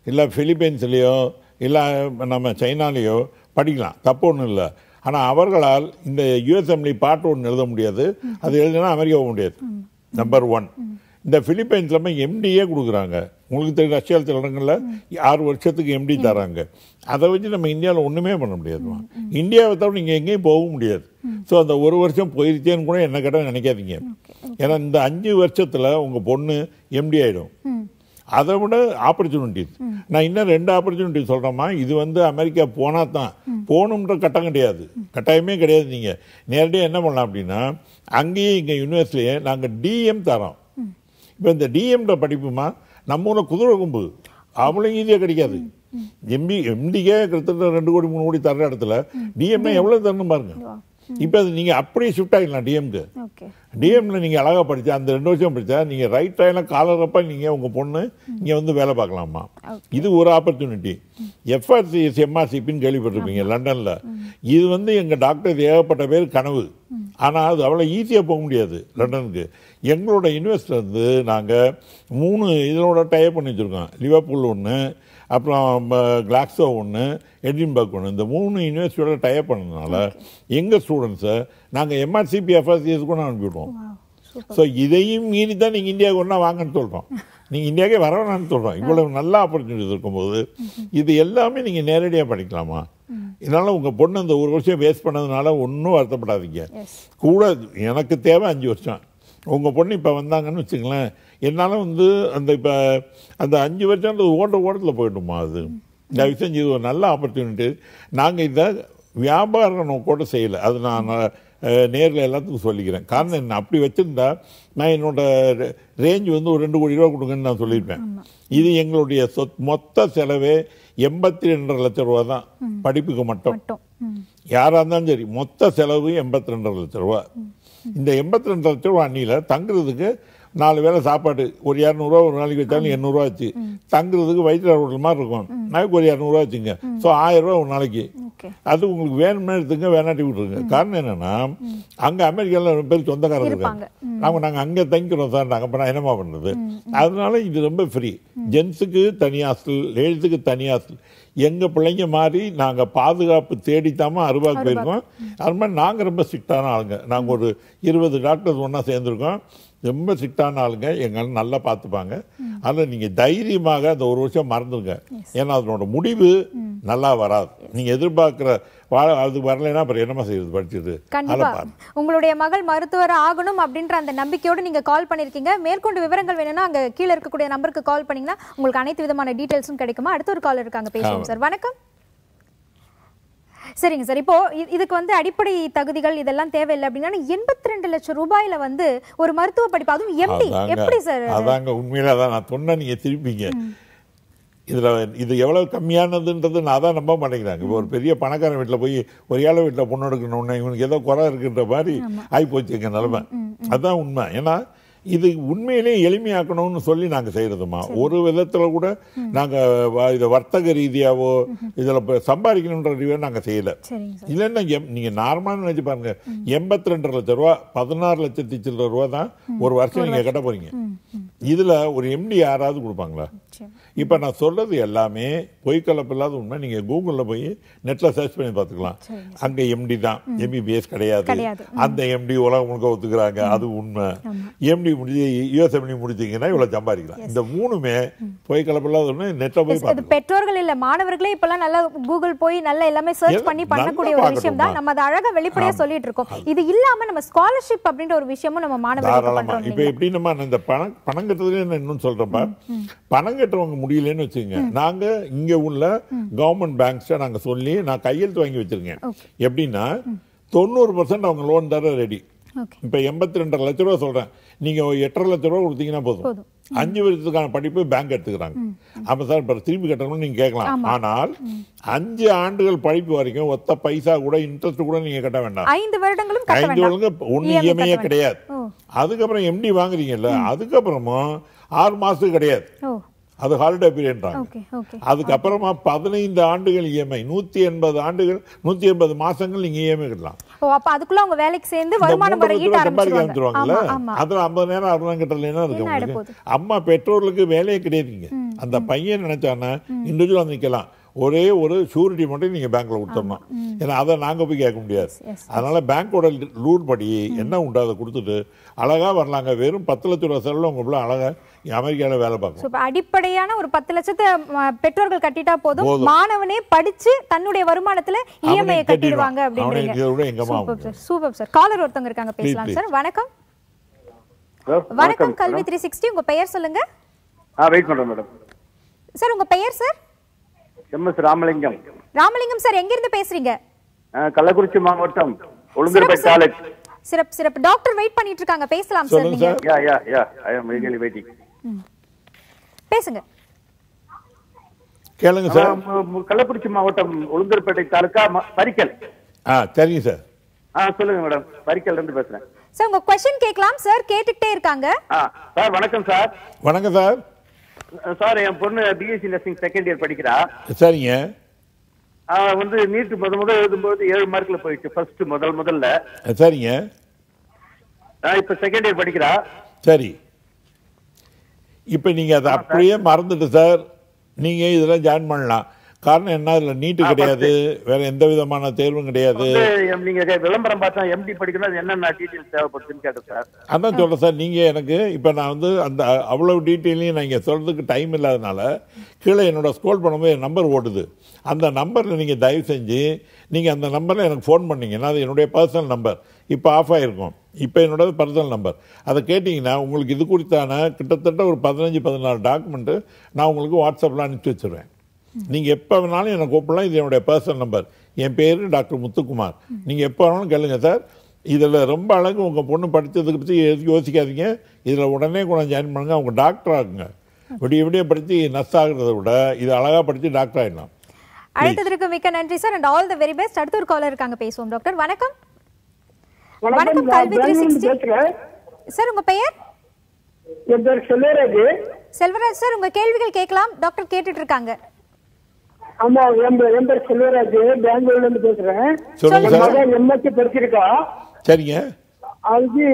இல்லை பிலிப்பைன்ஸ்லேயோ இல்லை நம்ம சைனாலேயோ படிக்கலாம் தப்பு ஒன்றும் இல்லை ஆனால் அவர்களால் இந்த யூஎஸ்எம்லி பாட்டு ஒன்று எழுத முடியாது அது எழுதினா அமெரிக்கா போக முடியாது நம்பர் ஒன் இந்த பிலிப்பைன்ஸ்ல எம்டியே கொடுக்குறாங்க உங்களுக்கு தெரியும் ரஷ்யாவில் சில இடங்களில் ஆறு வருஷத்துக்கு எம்டி தராங்க அதை வச்சு நம்ம இந்தியாவில் ஒன்றுமே பண்ண முடியாதுமா இந்தியாவை தவிர நீங்கள் எங்கேயும் போக முடியாது ஸோ அந்த ஒரு வருஷம் போயிருச்சேன்னு கூட என்ன கேட்டால் நினைக்காதீங்க ஏன்னா இந்த அஞ்சு வருஷத்தில் உங்கள் பொண்ணு எம்டி ஆகிடும் அதை விட ஆப்பர்ச்சுனிட்டிஸ் நான் இன்னும் ரெண்டு ஆப்பர்ச்சுனிட்டி சொல்கிறேம்மா இது வந்து அமெரிக்கா போனால் தான் போகணுன்ற கட்டம் கிடையாது கட்டாயமே கிடையாது நீங்கள் நேரடியாக என்ன பண்ணலாம் அப்படின்னா அங்கேயே இங்கே யூனிவர்சிட்டியே நாங்கள் டிஎம் தரோம் இப்போ இந்த டிஎம்ட படிப்புமா நம்ம ஊரில் குதிரை கொம்பு அவளும் ஈஸியாக கிடைக்காது எம்பி எம்டிக்கே கிட்டத்தட்ட ரெண்டு கோடி மூணு கோடி தர்ற இடத்துல டிஎம்னா எவ்வளோ தரணும் பாருங்க இப்போ அது நீங்கள் அப்படியே ஷிஃப்ட் ஆகிடலாம் டிஎம்க்கு ஓகே டிஎம்ல நீங்கள் அழகாக படித்தா அந்த ரெண்டு வருஷம் படித்தா நீங்கள் ரைட் டைமில் காலரப்ப நீங்கள் உங்கள் பொண்ணு இங்கே வந்து வேலை பார்க்கலாமா இது ஒரு ஆப்பர்ச்சுனிட்டி எஃப்ஆர்சிஎஸ் எம்ஆர்சிபின்னு கேள்விப்பட்டிருப்பீங்க லண்டனில் இது வந்து எங்கள் டாக்டர் ஏகப்பட்ட பேர் கனவு ஆனால் அது அவ்வளோ ஈஸியாக போக முடியாது லண்டனுக்கு எங்களோட யூனிவர்சிட்டியில் இருந்து நாங்கள் மூணு இதனோட டைப் பண்ணி வச்சுருக்கோம் லிவர்பூல் ஒன்று அப்புறம் கிளாக்ஸோ ஒன்று எடின்பர்க் ஒன்று இந்த மூணு யூனிவர்சிட்டியோட டைப் பண்ணதுனால எங்கள் ஸ்டூடெண்ட்ஸை நாங்கள் எம்ஆர்சிபி எஃப்ஆர்சிஎஸ் கூட அனுப்பிவிடுவோம் ஸோ இதையும் மீறி தான் நீங்கள் இந்தியாவுக்கு ஒன்றா வாங்கன்னு சொல்கிறோம் நீங்கள் இந்தியாவுக்கே வர வேணாம்னு சொல்கிறோம் இவ்வளவு நல்ல ஆப்பர்ச்சுனிட்டிஸ் இருக்கும்போது இது எல்லாமே நீங்கள் நேரடியாக படிக்கலாமா இதனால் உங்கள் பொண்ணு அந்த ஒரு வருஷம் வேஸ்ட் பண்ணதுனால ஒன்றும் வருத்தப்படாதீங்க கூட எனக்கு தேவை அஞ்சு வருஷம் உங்கள் பொண்ணு இப்போ வந்தாங்கன்னு வச்சுங்களேன் என்னால் வந்து அந்த இப்போ அந்த அஞ்சு வருஷன்றது ஓட்ட ஓட்டத்தில் போயிடுமா அது தயவு செஞ்சு இது ஒரு நல்ல ஆப்பர்ச்சுனிட்டி நாங்கள் இதை வியாபார நோக்கோட செய்யலை அது நான் நேரில் எல்லாத்துக்கும் சொல்லிக்கிறேன் காரணம் என்ன அப்படி வச்சுருந்தா நான் என்னோட ரேஞ்ச் வந்து ஒரு ரெண்டு கோடி ரூபா கொடுங்கன்னு நான் சொல்லியிருப்பேன் இது எங்களுடைய சொத் மொத்த செலவே எண்பத்தி ரெண்டரை லட்சம் ரூபா தான் படிப்புக்கு மட்டும் மட்டும் ம். யாராக இருந்தாலும் சரி மொத்த செலவு எண்பத்தி ரெண்டரை லட்சம் ரூபா இந்த எண்பத்தி ரெண்டு லட்சம் ரூபா அன்னியில் தங்குறதுக்கு நாலு வேளை சாப்பாடு ஒரு இரநூறுவா ஒரு நாளைக்கு வச்சாலும் எண்ணூறுவா ஆச்சு தங்குறதுக்கு வயிற்று ஹோட்டல் மாதிரி இருக்கும் நாளைக்கு ஒரு இரநூறுவா வச்சுங்க ஸோ ஆயிரம் ரூபா ஒரு நாளைக்கு ஓகே அது உங்களுக்கு வேணும்னா எடுத்துங்க வேணாட்டி விட்டுருங்க காரணம் என்னன்னா அங்க அமெரிக்கால ரொம்ப பேர் சொந்தக்காரங்க இருப்பாங்க. இருக்காங்க அவங்க நாங்க அங்க தங்கிக்கிறோம் சார் நாங்க அப்புறம் என்னமா பண்றது அதனால இது ரொம்ப ஃப்ரீ ஜென்ஸுக்கு தனி ஹாஸ்டல் லேடிஸுக்கு தனி ஹாஸ்டல் எங்க பிள்ளைங்க மாதிரி நாங்க பாதுகாப்பு தேடித்தாம அருவாக்கு போயிருக்கோம் அது மாதிரி நாங்க ரொம்ப ஸ்ட்ரிக்டான ஆளுங்க நாங்க ஒரு இருபது டாக்டர்ஸ் ஒண்ணா சேர்ந்துருக்கோம் ரொம்ப ஸ்ட்ரிக்டான ஆளுங்க எங்களை நல்லா பார்த்துப்பாங்க அதில் நீங்கள் தைரியமாக அந்த ஒரு வருஷம் மறந்துடுங்க ஏன்னா அதனோட முடிவு நல்லா வராது நீங்கள் எதிர்பார்க்குற வா அது வரலைன்னா அப்புறம் என்னமா செய்யுது படிச்சுட்டு கண்டிப்பா அதில் பாருங்க உங்களுடைய மகள் மருத்துவர் ஆகணும் அப்படின்ற அந்த நம்பிக்கையோடு நீங்க கால் பண்ணிருக்கீங்க மேற்கொண்டு விவரங்கள் வேணும்னா அங்க கீழ இருக்கக்கூடிய நம்பருக்கு கால் பண்ணீங்கன்னா உங்களுக்கு அனைத்து விதமான டீடைல்ஸும் கிடைக்குமா அடுத்த ஒரு கால் இருக்காங்க பேசுவோம் சார் வணக்கம் சரிங்க சார் இப்போ இ- இதுக்கு வந்து அடிப்படை தகுதிகள் இதெல்லாம் தேவையில்லை அப்படின்னா எண்பத்தி ரெண்டு லட்சம் ரூபாயில வந்து ஒரு மருத்துவ படிப்பு அதுவும் எம்டி எப்படி சார் அதாங்க உண்மையில அதான் நான் சொன்னா நீங்க திருப்பீங்க இதுல இது எவ்வளவு கம்மியானதுன்றது நான் தான் நம்ப மாட்டேங்கிறாங்க இப்போ ஒரு பெரிய பணக்காரன் வீட்டுல போய் ஒரு ஏழை வீட்டுல பொண்ணு எடுக்கணும்னா இவனுக்கு ஏதோ குறை இருக்குன்ற மாதிரி ஆகி போச்சு எங்க நிலைமை அதான் உண்மை ஏன்னா இது உண்மையிலேயே எளிமையாக்கணும்னு சொல்லி நாங்க செய்யறதுமா ஒரு விதத்துல கூட நாங்க வ- இதை வர்த்தக ரீதியாவோ இதுல இப்ப சம்பாதிக்கணுன்ற ரீதியாக நாங்க செய்யல சரிங்க சார் இல்லைன்னா எம்- நீங்க நார்மலா நினைச்சு பாருங்க எண்பத்தி ரெண்டு லட்சம் ரூபா பதினாறு லட்சத்தி சில்லற ரூபா தான் ஒரு வருஷம் நீங்க கட்ட போறீங்க இதுல ஒரு எம்டி யாராவது கொடுப்பாங்களா சரி. இப்ப நான் சொல்றது எல்லாமே பொய்க்கலப்பு இல்லாத உண்மை நீங்க கூகுள்ல போய் நெட்ல சர்ச் பண்ணி பார்த்துக்கலாம் அங்க எம்டி தான் எம்பிபிஎஸ் கிடையாது கிடையாது. அந்த எம்டி உலகம் முழுக்க ஒத்துக்கிறாங்க அது உண்மை எம்டி முடிஞ்சு யூஎஸ் எம்டி முடிச்சீங்கன்னா இவ்வளவு சம்பாதிக்கலாம் இந்த மூணுமே பொய்க்கலப்பு இல்லாத உண்மை நெட்ல போய் அது பார்த்துக்கலாம் பெற்றோர்கள் இல்ல மாணவர்களே இப்பெல்லாம் நல்லா கூகுள் போய் நல்லா எல்லாமே சர்ச் எல்லாம் பண்ணி நல்லா பண்ணக்கூடிய ஒரு விஷயம் தான் பார்க்கட்டும்மா. நம்ம அதை அழகா வெளிப்படையா சொல்லிட்டு இருக்கோம் இது இல்லாம நம்ம ஸ்காலர்ஷிப் அப்படின்ற ஒரு விஷயமும் நம்ம மாணவர்களுக்கு தாராளமா பண்றோம் இப்ப எப்படின்னா நான் இந்த பணம் பணம் கட்டுறதுல நான் இன்னும் சொல்றேன்ப்பா பணம் கட்டுறவங்க முடியலன்னு வச்சுங்க நாங்க இங்க உள்ள கவர்மெண்ட் பேங்க்ஸ் நாங்க சொல்லி நான் கையெழுத்து வாங்கி வச்சிருக்கேன் எப்படின்னா தொண்ணூறு பர்சன்ட் அவங்க லோன் தர ரெடி ஓகே இப்ப எண்பத்தி ரெண்டரை லட்ச ரூபா சொல்றேன் நீங்க ஒரு எட்டரை லட்ச ரூபா கொடுத்தீங்கன்னா போதும் போதும். அஞ்சு வருஷத்துக்கான படிப்பு பேங்க் எடுத்துக்கிறாங்க அப்ப சார் இப்ப திருப்பி கட்டணும்னு நீங்க கேட்கலாம் ஆனால் அஞ்சு ஆண்டுகள் படிப்பு வரைக்கும் ஒத்த பைசா கூட இன்ட்ரெஸ்ட் கூட நீங்க கட்ட வேண்டாம் ஐந்து வருடங்களும் கட்ட ஐந்து வேண்டாம் வருடம் ஒண்ணு EMI இஎம்ஐயே கட்ட கிடையாது ஓ. அதுக்கப்புறம் எம்டி வாங்குறீங்கல்ல அதுக்கப்புறமும் ஆறு மாசத்துக்கு கிடையாது ஓ அது ஹாலிடே பீரியட்றாங்க ஓகே ஓகே அதுக்கப்புறமா பதினைந்து ஆண்டுகள் இஎம்ஐ நூத்தி எண்பது ஆண்டுகள் நூத்தி எண்பது மாசங்கள் நீங்க இஎம்ஐ கட்டலாம் ஓ அப்ப அதுக்குள்ள அவங்க வேலைக்கு சேர்ந்து இந்த வருமானம் மூன்று வர லட்ச ஈட்ட ரூபாய் சம்பாதிக்க ஆரம்பிச்சிருவாங்க ஆரம்பிச்சிருவாங்கல்ல ஆமா ஆமா அதுல ஐம்பது நேரம் அறுபதாம் கட்டலாம் இருக்கு என்ன ஆயிட உங்களுக்கு அம்மா பெற்றோர்களுக்கு வேலையே கிடையாதுங்க அந்த பையன் நினைச்சானா இண்டிவிஜுவலாக நிற்கலாம் ஒரே ஒரு ஷூரிட்டி மட்டும் நீங்க பேங்க்ல கொடுத்துடணும் ஏன்னா அதை நாங்க போய் கேட்க முடியாது yes, அதனால பேங்கோட ரூல் படி என்ன உண்டோ அதை கொடுத்துட்டு அழகா வரலாங்க வெறும் பத்து லட்ச ரூபா செலவில் உங்க பிள்ளை அழகா அமெரிக்கால வேலை பார்க்கும் So, இப்ப அடிப்படையான ஒரு பத்து லட்சத்தை ம, பெற்றோர்கள் கட்டிட்டா போதும் போதும். மாணவனே படிச்சு தன்னுடைய வருமானத்துல இஎம்ஐ அவனே கட்டிடுவாங்க கட்டிடுவான். அவனே அப்படின்றீங்க இதை விட எங்கம்மா super sir super sir caller ஒருத்தவங்க இருக்காங்க பேசலாம் please. சார் வணக்கம் ஹலோ வணக்கம் கல்வி த்ரீ சிக்ஸ்டி உங்க பெயர் சொல்லுங்க ஆ வெயிட் பண்ணுறேன் மேடம் சார் உங்க பெயர் sir MS Ramalingam Ramalingam sir எங்க இருந்து பேசுறீங்க ஆ, கள்ளக்குறிச்சி மாவட்டம் உளுந்தூர்பேட் சிறப்பு, காலேஜ் சிறப்பு சிறப்பு டாக்டர் வெயிட் பண்ணிட்டு இருக்காங்க பேசலாம் சார் சொல்லுங்க நீங்க sir yeah yeah yeah I am really waiting பேசுங்க கேளுங்க சார் கள்ளக்குறிச்சி மாவட்டம் உளுந்தூர்பேட்டை தாலுக்கா ம- பரிக்கல் ஆ சரிங்க சார் ஆ சொல்லுங்க மேடம் பரிக்கல் இருந்து பேசுறேன் சார் உங்க கொஸ்டின் கேட்கலாம் சார் கேட்டுக்கிட்டே இருக்காங்க ஆ சார் வணக்கம் சார் வணக்கம் சார் சார் என் பொண்ணு பிஎஸ்சி நர்சிங் செகண்ட் இயர் படிக்கிறா சரிங்க ஆ, வந்து நீட் முத முதல் எழுதும்போது ஏழு மார்க்ல போயிடுச்சு ஃபர்ஸ்ட் முதல் முதல்ல சரிங்க ஆ, இப்ப செகண்ட் இயர் படிக்கிறா சரி இப்போ நீங்கள் அதை அப்படியே மறந்துட்டு சார் நீங்கள் இதில் ஜாயின் பண்ணலாம் காரணம் என்ன இதில் நீட்டு ஆ, கிடையாது வேற எந்த விதமான தேர்வும் கிடையாது வந்து எம்- நீங்க விளம்பரம் பார்த்தா எம்டி படிக்கணும் அது என்னென்ன டீட்டெயில்ஸ் தேவைப்படுதுன்னு கேட்டேன் சார் அதான் சொல்கிறேன் சார் நீங்கள் எனக்கு இப்போ நான் வந்து அந்த அவ்வளோ டீட்டெயிலையும் நான் இங்கே சொல்கிறதுக்கு டைம் இல்லாதனால கீழே என்னோட ஸ்கோல் பண்ணும்போது என் நம்பர் ஓடுது அந்த நம்பரில் நீங்கள் தயவு செஞ்சு நீங்கள் அந்த நம்பரில் எனக்கு ஃபோன் பண்ணீங்கன்னா அது என்னுடைய பர்சனல் நம்பர் இப்போ ஆஃப் ஆகிருக்கும் இப்போ என்னோட பர்சனல் நம்பர் அதை கேட்டிங்கன்னா உங்களுக்கு இது குறித்தான கிட்டத்தட்ட ஒரு பதினஞ்சு பதினாறு டாக்குமெண்ட்டு நான் உங்களுக்கு வாட்ஸ்அப்பில் அனுப்பிச்சி வச்சுருவேன் நீங்கள் எப்போ வேணாலும் என்னை கூப்பிடலாம் இது என்னுடைய பர்சனல் நம்பர் என் பேர் டாக்டர் முத்துக்குமார் நீங்கள் எப்போ வேணாலும் கேளுங்க சார் இதில் ரொம்ப அழகு உங்கள் பொண்ணு படித்ததுக்கு பற்றி எதுவும் யோசிக்காதீங்க இதில் உடனே கூட ஜாயின் பண்ணுங்க அவங்க டாக்டர் ஆகுங்க விடிய விடிய படித்து நர்ஸ் ஆகுறத விட இது அழகாக படித்து டாக்டர் ஆகிடலாம் அழைத்ததற்கு மிக்க நன்றி sir and all the very best அடுத்த ஒரு காலர் இருக்காங்க பேசுவோம் டாக்டர் வணக்கம் வணக்கம் கல்வி த்ரீ சிக்ஸ்டி பேசுறேன் சார் உங்க பெயர் என் பேர் செல்வராஜ் செல்வராஜ் சார் உங்க கேள்விகள் கேட்கலாம் டாக்டர் கேட்டுட்டு இருக்காங்க ஆமா என் பேர் என் பேர் செல்வராஜ் பெங்களூர்ல இருந்து பேசுறேன் சொல்லுங்க என் சார் மகன் எம்எஸ்சி படிச்சிருக்கா சரிங்க அதுக்கு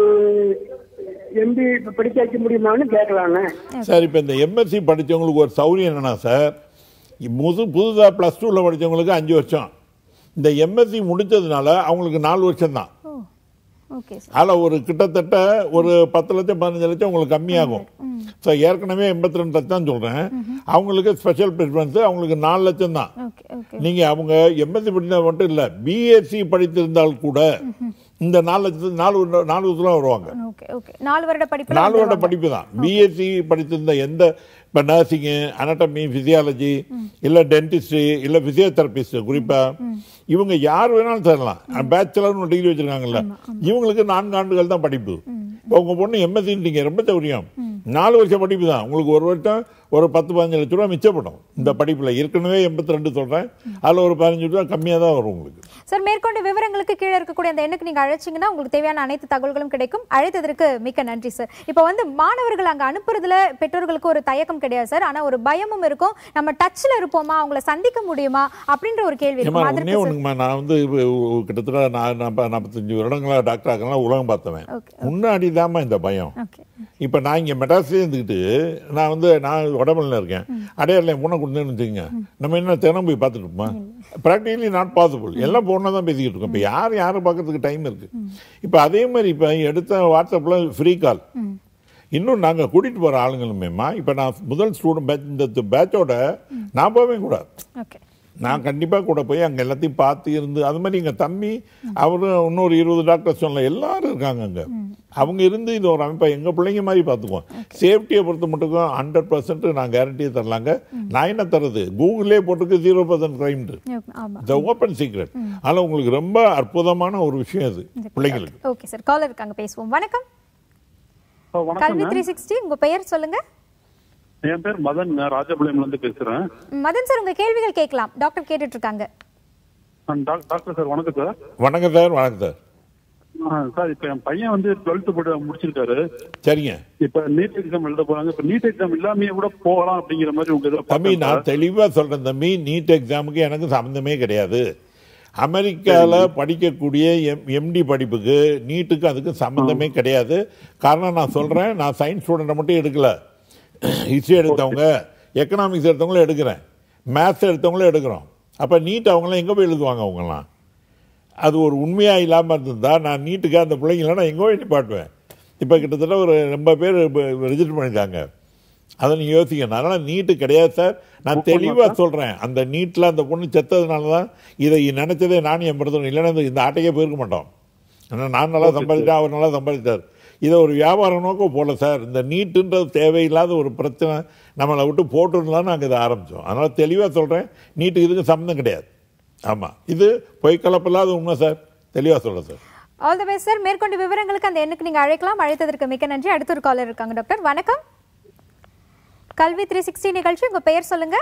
எம்பி படிக்க வைக்க முடியுமான்னு கேட்கலான்னு சார் இப்போ இந்த எம்எஸ்சி படித்தவங்களுக்கு ஒரு சௌரியம் என்னன்னா சார் முது புதுதாக ப்ளஸ் டூவில் படித்தவங்களுக்கு அஞ்சு வருஷம் இந்த எம்எஸ்சி முடிச்சதுனால அவங்களுக்கு நாலு வருஷம் தான் ஓ ஓகே சார் அதில் ஒரு கிட்டத்தட்ட ஒரு பத்து லட்சம் பதினஞ்சு லட்சம் உங்களுக்கு கம்மியாகும் ஸோ ஏற்கனவே எண்பத்தி ரெண்டு லட்சம் தான் சொல்கிறேன் அவங்களுக்கு ஸ்பெஷல் ப்ரிஃபரன்ஸ் அவங்களுக்கு நாலு லட்சம் தான் ஓகே ஓகே நீங்கள் அவங்க எம்எஸ்சி படித்தது மட்டும் இல்லை பிஎஸ்சி படித்திருந்தால் கூட இந்த நாலு லட்சத்து நாலு வருட- நாலு வருஷம் வருவாங்க ஓகே ஓகே நாலு வருட படிப்புல நாலு வருட வந்துருவாங்க. படிப்பு தான் பிஎஸ்சி படித்திருந்த எந்த இப்போ நர்சிங்கு அனட்டமி ஃபிசியாலஜி இல்லை டென்டிஸ்ட்ரி இல்லை ஃபிசியோதெரபிஸ்ட் குறிப்பாக இவங்க யார் வேணாலும் சேரலாம் பேச்சுலர்னு டிகிரி வச்சிருக்காங்கல்ல இவங்களுக்கு நான்கு ஆண்டுகள் தான் படிப்பு இப்போ உங்கள் பொண்ணு எம்எஸ்சின்றீங்க ரொம்ப சௌரியம் நாலு வருஷம் படிப்பு தான் உங்களுக்கு ஒரு வருஷம் ஒரு பத்து பதினஞ்சு லட்ச ரூபா மிச்சப்படும் இந்த படிப்பில் ஏற்கனவே எண்பத்தி ரெண்டு சொல்கிறேன் அதில் ஒரு பதினஞ்சு ரூபா கம்மியாக தான் வரும் உங்களுக்கு சார் மேற்கொண்ட விவரங்களுக்கு கீழே இருக்கக்கூடிய அந்த எண்ணுக்கு நீங்க அழைச்சீங்கன்னா உங்களுக்கு தேவையான அனைத்து தகவல்களும் கிடைக்கும் அழைத்ததற்கு மிக்க நன்றி சார் இப்போ வந்து மாணவர்கள் அங்க அனுப்புறதுல பெற்றோர்களுக்கு ஒரு தயக்கம் கிடையாது சார் ஆனா ஒரு பயமும் இருக்கும் நம்ம டச்ல இருப்போமா அவங்கள சந்திக்க முடியுமா அப்படின்ற ஒரு கேள்வி ஏமா இருக்கும் ஒன்னே அதற்கு சார் ஒண்ணுங்கம்மா நான் வந்து இப்ப ஒரு கிட்டத்தட்ட நான் நாப்ப- நாற்பத்தஞ்சு வருடங்களா டாக்டர் ஆக்கலாம் உலகம் பார்த்தவன் Okay. முன்னாடி இந்த பயம் ஓகே இப்போ நான் இங்கே மெட்ராஸ்லேயே இருந்துக்கிட்டு நான் வந்து நான் உடம்புல இருக்கேன் அடையாளம் என் பொண்ணை கொடுத்தேன்னு வச்சுக்கோங்க நம்ம என்ன தினம் போய் பார்த்துட்டு இருப்போமா ப்ராக்டிகலி நாட் பாசிபிள் எல்லாம் பொண்ணை தான் பேசிக்கிட்டு இருக்கோம் இப்போ யார் யாரை பார்க்கறதுக்கு டைம் இருக்கு இப்போ அதே மாதிரி இப்போ எடுத்த வாட்ஸ்அப்பில் ஃப்ரீ கால் இன்னும் நாங்கள் கூட்டிகிட்டு போகிற ஆளுங்களுமேம்மா இப்போ நான் முதல் ஸ்டூடெண்ட் பேட்ச் இந்த பேட்சோட நான் போவே கூடாது ஓகே நான் கண்டிப்பாக கூட போய் அங்கே எல்லாத்தையும் பார்த்து இருந்து அது மாதிரி எங்கள் தம்பி அவரும் இன்னொரு இருபது டாக்டர் சொன்ன எல்லாரும் இருக்காங்க அங்கே அவங்க இருந்து இது ஒரு அமைப்பா எங்கள் பிள்ளைங்க மாதிரி பார்த்துக்குவோம் சேஃப்டியை பொறுத்த மட்டும் ஹண்ட்ரட் பர்சன்ட் நான் கேரண்டியை தரலாங்க நான் என்ன தரது கூகுளே போட்டுக்கு ஜீரோ பர்சன்ட் கிரைம்டு ஆமா த ஓப்பன் சீக்ரெட் ஆனால் உங்களுக்கு ரொம்ப அற்புதமான ஒரு விஷயம் அது பிள்ளைங்களுக்கு ஓகே சார் காலர் இருக்காங்க பேசுவோம் வணக்கம் ஓ, வணக்கம் கல்வி த்ரீ சிக்ஸ்டி உங்க பெயர் சொல்லுங்க என் பேர் மதன் நான் ராஜபாளையம்ல இருந்து பேசுறேன் மதன் சார் உங்க கேள்விகள் கேட்கலாம் டாக்டர் கேட்டுட்டு இருக்காங்க நான் டாக்- டாக்டர் சார் வணக்கம் சார் வணக்கம் சார் வணக்கம் சார் ஆ, சார் இப்ப என் பையன் வந்து டுவெல்த் போட்டு முடிச்சிருக்காரு சரிங்க இப்ப நீட் எக்ஸாம் எழுத போறாங்க இப்ப நீட் எக்ஸாம் இல்லாமயே கூட போகலாம் அப்படிங்கிற மாதிரி உங்க இதுல தம்பி பார்த்தேன் நான் சார். தெளிவாக சொல்கிறேன் தம்பி நீட் எக்ஸாமுக்கு எனக்கு சம்மந்தமே கிடையாது அமெரிக்காவில் படிக்கக்கூடிய எம் எம்டி படிப்புக்கு நீட்டுக்கு அதுக்கு சம்மந்தமே கிடையாது காரணம் நான் சொல்கிறேன் நான் சயின்ஸ் ஸ்டூடெண்ட்டை மட்டும் எடுக்கல ஹிஸ்ட்ரி எடுத்தவங்க எக்கனாமிக்ஸ் எடுத்தவங்களும் எடுக்கிறேன் மேத்ஸ் எடுத்தவங்களும் எடுக்கிறோம் அப்போ நீட் அவங்களாம் எங்கே போய் எழுதுவாங்க அவங்கெல்லாம் அது ஒரு உண்மையாக இல்லாமல் இருந்திருந்தா நான் நீட்டுக்கு அந்த பிள்ளைங்கள நான் எங்கே போய் நிப்பாட்டுவேன் இப்போ கிட்டத்தட்ட ஒரு ரொம்ப பேர் ரிஜிஸ்டர் பண்ணியிருக்காங்க அதை நீங்கள் யோசிக்கணும் அதனால் நீட்டு கிடையாது சார் நான் தெளிவாக சொல்கிறேன் அந்த நீட்டில் அந்த பொண்ணு செத்ததுனால தான் இதை நினச்சதே நானும் என் பிரதமர் இல்லைன்னா இந்த- இந்த ஆட்டைக்கே போயிருக்க மாட்டோம் ஆனால் நான் நல்லா சம்பாதிச்சேன் அவர் நல்லா சம்பாதிச்சார் இதை ஒரு வியாபார நோக்கம் போல சார் இந்த நீட்டுன்றது தேவையில்லாத ஒரு பிரச்சனை நம்மளை விட்டு போட்டுருந்தாலும் நாங்கள் இதை ஆரம்பித்தோம் அதனால் தெளிவாக சொல்கிறேன் நீட்டுக்கு இதுக்கு சம்மந்தம் கிடையாது ஆமாம் இது பொய் கலப்பில்லாத உண்மை சார் தெளிவாக சொல்கிறேன் sir all the best sir மேற்கொண்டு விவரங்களுக்கு அந்த எண்ணுக்கு நீங்க அழைக்கலாம் அழைத்ததற்கு மிக்க நன்றி அடுத்த ஒரு காலர் இருக்காங்க டாக்டர் வணக்கம் கல்வி த்ரீ சிக்ஸ்டி நிகழ்ச்சி உங்க பெயர் சொல்லுங்க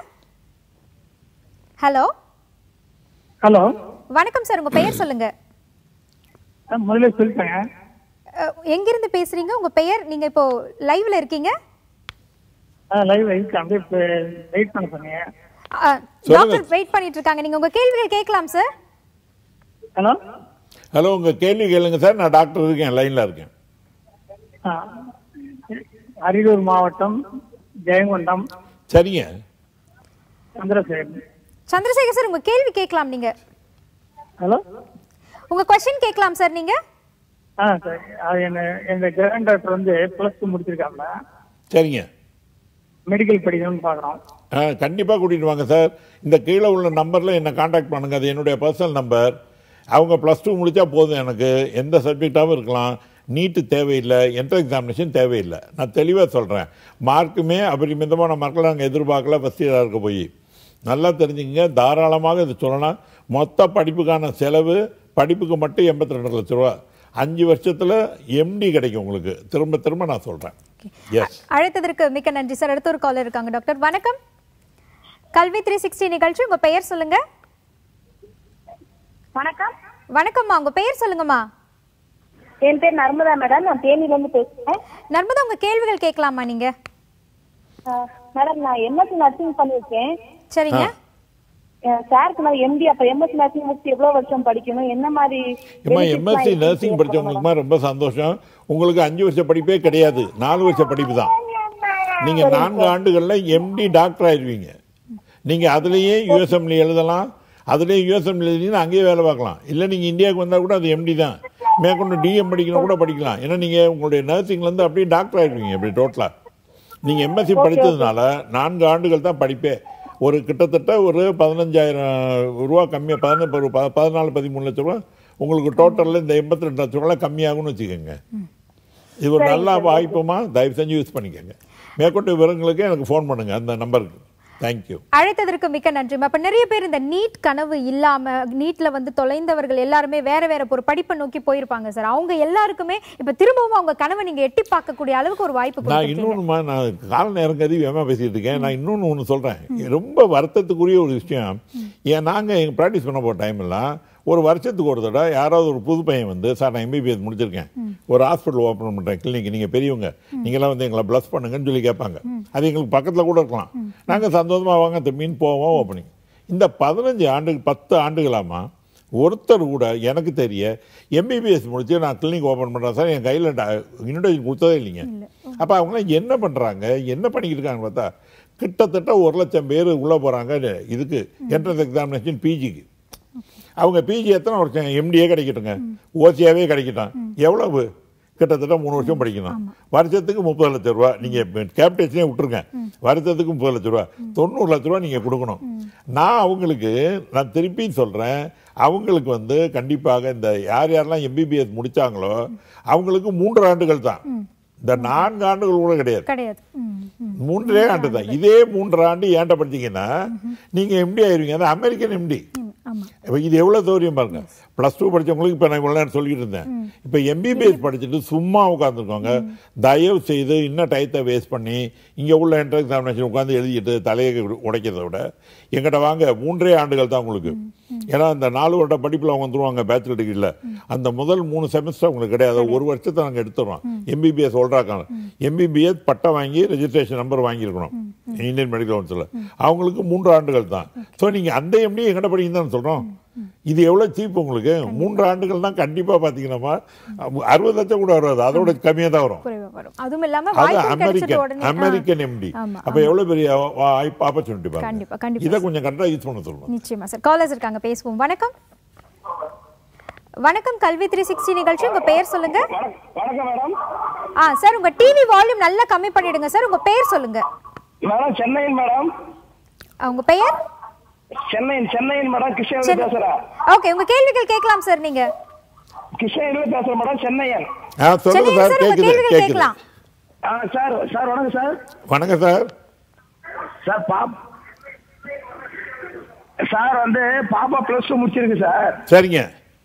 ஹலோ ஹலோ வணக்கம் சார் உங்க பெயர் சொல்லுங்க முதல்ல சொல்லிட்டேங்க அஹ், எங்கிருந்து பேசுறீங்க உங்க பெயர் நீங்க இப்போ லைவ்ல இருக்கீங்க லைவ் இருக்கு அப்படியே வெயிட் பண்ண சொன்னீங்க அஹ், டாக்டர் வெயிட் பண்ணிட்டு இருக்காங்க நீங்க உங்க கேள்விகள் கேட்கலாம் சார் ஹலோ ஹலோ உங்கள் கேள்வி கேளுங்க சார் நான் டாக்டர் இருக்கேன் லைனில் இருக்கேன் அரியலூர் மாவட்டம் ஜெயங்கொண்டம் சரிங்க சந்திரசேகர் சந்திரசேகர் சார் உங்க கேள்வி கேட்கலாம் நீங்க ஹலோ உங்க கொஸ்டின் கேட்கலாம் சார் நீங்க ஆ சரி அது என்ன எங்க கிராண்ட் டாக்டர் வந்து ப்ளஸ் டூ முடிச்சிருக்காங்க சரிங்க மெடிக்கல் படிக்கணும்னு பார்க்குறோம் ஆ கண்டிப்பாக கூட்டிகிட்டு வாங்க சார் இந்த கீழே உள்ள நம்பரில் என்னை காண்டாக்ட் பண்ணுங்கள் அது என்னுடைய பர்சனல் நம்பர் அவங்க ப்ளஸ் டூ முடித்தா போதும் எனக்கு எந்த சப்ஜெக்டாகவும் இருக்கலாம் நீட்டு தேவையில்லை என்ட்ரன்ஸ் எக்ஸாமினேஷன் தேவையில்லை நான் தெளிவாக சொல்கிறேன் மார்க்குமே அபரிமிதமான மார்க்கில் நாங்கள் எதிர்பார்க்கல ஃபஸ்ட் இயராக இருக்க போய் நல்லா தெரிஞ்சுக்கங்க தாராளமாக இது சொல்லலாம் மொத்த படிப்புக்கான செலவு படிப்புக்கு மட்டும் எண்பத்தி ரெண்டு லட்ச ரூபா அஞ்சு வருஷத்தில் எம்டி கிடைக்கும் உங்களுக்கு திரும்ப திரும்ப நான் சொல்கிறேன் எஸ் அழைத்ததற்கு மிக்க நன்றி சார் அடுத்த ஒரு காலர் இருக்காங்க டாக்டர் வணக்கம் கல்வி த்ரீ சிக்ஸ்டி நிகழ்ச்சி உங்க பெயர் சொல்லுங்க வணக்கம் வணக்கம்மா உங்க பெயர் சொல்லுங்கம்மா என் பேர் நர்மதா மேடம் நான் தேனில இருந்து பேசுறேன் நர்மதா உங்க கேள்விகள் கேட்கலாமா நீங்க அஹ், மேடம் நான் எம்எஸ்சி நர்சிங் பண்ணிருக்கேன் சரிங்க அஹ், சாருக்கு நான் எம்டி அப்ப எம்எஸ்சி நர்சிங் முடிச்சு எவ்வளவு வருஷம் படிக்கணும் என்ன மாதிரி ஏம்மா benefits எம்எஸ்சி எல்லாம் நர்சிங் இருக்கு படிச்சவங்களுக்குமா ரொம்ப சந்தோஷம் உங்களுக்கு அஞ்சு வருஷ படிப்பே கிடையாது நாலு வருஷ படிப்பு தான் நீங்க நான்கு ஆண்டுகள்ல எம்டி டாக்டர் ஆயிருவீங்க நீங்க அதுலயே யூஎஸ்எம்ல எழுதலாம் அதுலயே யூஎஸ்எம்ல எழுதினா அங்கேயே வேலை பார்க்கலாம் இல்லை நீங்க இந்தியாவுக்கு வந்தா கூட அது எம்டி தான் மேற்கொண்டு டிஎம் படிக்கணும் கூட படிக்கலாம் ஏன்னா நீங்க உங்களுடைய நர்சிங்ல இருந்து அப்படியே டாக்டர் ஆயிருவீங்க அப்படி டோட்டலா நீங்க எம்எஸ்சி படித்ததுனால நான்கு ஆண்டுகள் தான் படிப்பே ஒரு கிட்டத்தட்ட ஒரு பதினஞ்சாயிரம் ரூபா கம்மியாக பதினஞ்சு ஒரு ப- பதினாலு பதிமூணு லட்ச ரூபா உங்களுக்கு டோட்டலில் இந்த எண்பத்தி ரெண்டு லட்ச ரூபா கம்மியாகும்னு வச்சுக்கோங்க இது ஒரு நல்ல வாய்ப்புமா தயவு செஞ்சு யூஸ் பண்ணிக்கோங்க மேற்கொண்டு விவரங்களுக்கு எனக்கு ஃபோன் பண்ணுங்க அந்த நம்பருக்கு தேங்க்யூ அழைத்ததற்கு மிக்க நன்றி அப்ப நிறைய பேர் இந்த நீட் கனவு இல்லாம நீட்ல வந்து தொலைந்தவர்கள் எல்லாருமே வேற வேற ஒரு படிப்பை நோக்கி போயிருப்பாங்க சார் அவங்க எல்லாருக்குமே இப்ப திரும்பவும் அவங்க கனவை நீங்க எட்டி பார்க்கக்கூடிய அளவுக்கு ஒரு வாய்ப்பு நான் கொடுத்திருக்கீங்க. இன்னொன்றுமா நான் கால நேரம் கருதி வேமா பேசிட்டு இருக்கேன் நான் இன்னொன்று ஒன்று சொல்கிறேன் ரொம்ப வருத்தத்துக்குரிய ஒரு விஷயம் ஏன் நாங்கள் எங்கள் ப்ராக்டிஸ் பண்ண போகிற டைம் எல்லாம் ஒரு வருஷத்துக்கு ஒரு தடவை யாராவது ஒரு புது பையன் வந்து சார் நான் எம்பிபிஎஸ் முடிச்சிருக்கேன் ஒரு ஹாஸ்பிட்டல் ஓப்பன் பண்ணுறேன் கிளினிக் நீங்கள் பெரியவங்க நீங்களாம் வந்து எங்களை ப்ளஸ் பண்ணுங்கன்னு சொல்லி கேட்பாங்க அது எங்களுக்கு பக்கத்தில் கூட இருக்கலாம் நாங்கள் சந்தோஷமாக வாங்க மீன் போவோம் ஓப்பனிங் இந்த பதினஞ்சு ஆண்டு பத்து ஆண்டுகளாமா ஒருத்தர் கூட எனக்கு தெரிய எம்பிபிஎஸ் முடிச்சு நான் கிளினிக் ஓப்பன் பண்ணுறேன் சார் என் கையில் இன்விடேஷன் கொடுத்ததே இல்லைங்க அப்போ அவங்களாம் என்ன பண்ணுறாங்க என்ன பண்ணிக்கிட்டு இருக்காங்கன்னு பார்த்தா கிட்டத்தட்ட ஒரு லட்சம் பேர் உள்ளே போகிறாங்க இதுக்கு என்ட்ரன்ஸ் எக்ஸாமினேஷன் பிஜிக்கு அவங்க பிஜி எத்தனை வருஷம் எம்டிஏ கிடைக்கட்டுங்க ஓசியாவே கிடைக்கட்டும் எவ்வளவு கிட்டத்தட்ட மூணு வருஷம் படிக்கணும் வருஷத்துக்கு முப்பது லட்ச ரூபா நீங்கள் கேபிடேஷனே விட்டுருங்க வருஷத்துக்கு முப்பது லட்ச ரூபா தொண்ணூறு லட்ச ரூபா நீங்கள் கொடுக்கணும் நான் அவங்களுக்கு நான் திருப்பி சொல்கிறேன் அவங்களுக்கு வந்து கண்டிப்பாக இந்த யார் யாரெல்லாம் எம்பிபிஎஸ் முடிச்சாங்களோ அவங்களுக்கு மூன்று ஆண்டுகள் தான் இந்த நான்கு ஆண்டுகள் கூட கிடையாது கிடையாது ம், ம். மூன்றே ஆண்டு தான் இதே மூன்று ஆண்டு ஏன்ட்ட படிச்சீங்கன்னா நீங்க எம்டி ஆயிருவீங்க அது அமெரிக்கன் எம்டி ஆமா இப்போ இது எவ்வளவு சௌரியம் பாருங்க ப்ளஸ் டூ படிச்சவங்களுக்கு இப்போ நான் இவ்வளோ நேரம் சொல்லிட்டு இருந்தேன் இப்போ எம்பிபிஎஸ் படிச்சுட்டு சும்மா உட்காந்துருக்கோங்க தயவு செய்து இன்னும் டயத்தை வேஸ்ட் பண்ணி இங்கே உள்ள என்ட்ரன்ஸ் எக்ஸாமினேஷன் உட்காந்து எழுதிட்டு தலையை உடைக்கிறத விட எங்கிட்ட வாங்க மூன்றே ஆண்டுகள் தான் உங்களுக்கு ஏன்னா அந்த நாலு வருட படிப்பில் அவங்க வந்துருவாங்க பேச்சுலர் டிகிரியில் அந்த முதல் மூணு செமஸ்டர் உங்களுக்கு கிடையாது ஒரு வருஷத்தை நாங்கள் எடுத்துடுறோம் எம்பிபிஎஸ் சொல்கிறாக்கான எம்பிபிஎஸ் பட்டம் வாங்கி ரெஜிஸ்ட்ரேஷன் நம்பர் வாங்கியிருக்கணும் இந்தியன் மெடிக்கல் கவுன்சிலில் அவங்களுக்கு மூன்று ஆண்டுகள் தான் ஸோ நீங்கள் அந்த எம்டி எங்கிட்ட படிங்க தான் சொல்கிறோம் இது எவ்வளவு சீப் உங்களுக்கு மூன்று ஆண்டுகள் தான் கண்டிப்பா பாத்தீங்கன்னா அறுபது லட்சம் கூட வராது அதோட கம்மியா தான் வரும் குறைவா வரும் அதுவும் இல்லாம அது வாய்ப்பு கிடைச்சிட்ட அமெரிக்கன் உடனே ஆ, அமெரிக்கன் எம்டி ஆமா, அப்ப எவ்வளவு பெரிய வாய்ப்பு ஆப்பர்ச்சுனிட்டி கண்டிப்பா, பாருங்க கண்டிப்பா. இதை கொஞ்சம் கரெக்டா யூஸ் பண்ண சொல்லணும் நிச்சயமா சார் காலர்ஸ் இருக்காங்க பேசுவோம் வணக்கம் வணக்கம் கல்வி த்ரீ சிக்ஸ்டி நிகழ்ச்சி உங்க பெயர் சொல்லுங்க வணக்கம் மேடம் ஆ சார் உங்க டிவி வால்யூம் நல்லா கம்மி பண்ணிடுங்க சார் உங்க பெயர் சொல்லுங்க மேடம் சென்னையின் மேடம் ஆ, உங்க பெயர் சென்னையின் சென்னையின் மேடம் கிருஷ்ணகிரி பேசுறேன் ஓகே உங்க கேள்விகள் கேட்கலாம் சார் நீங்க கிருஷ்ணகிரியில பேசுறேன் மேடம் சென்னையன் ஆ சொல்லுங்க சென்னை சார் சார் உங்க கேக்குது கேள்விகள் கேக்குது கேட்கலாம் ஆ சார் சார் வணக்கம் சார் வணக்கம் சார் சார் பாப் சார் வந்து பாப்பா பிளஸ் டூ முடிச்சிருக்கு சார் சரிங்க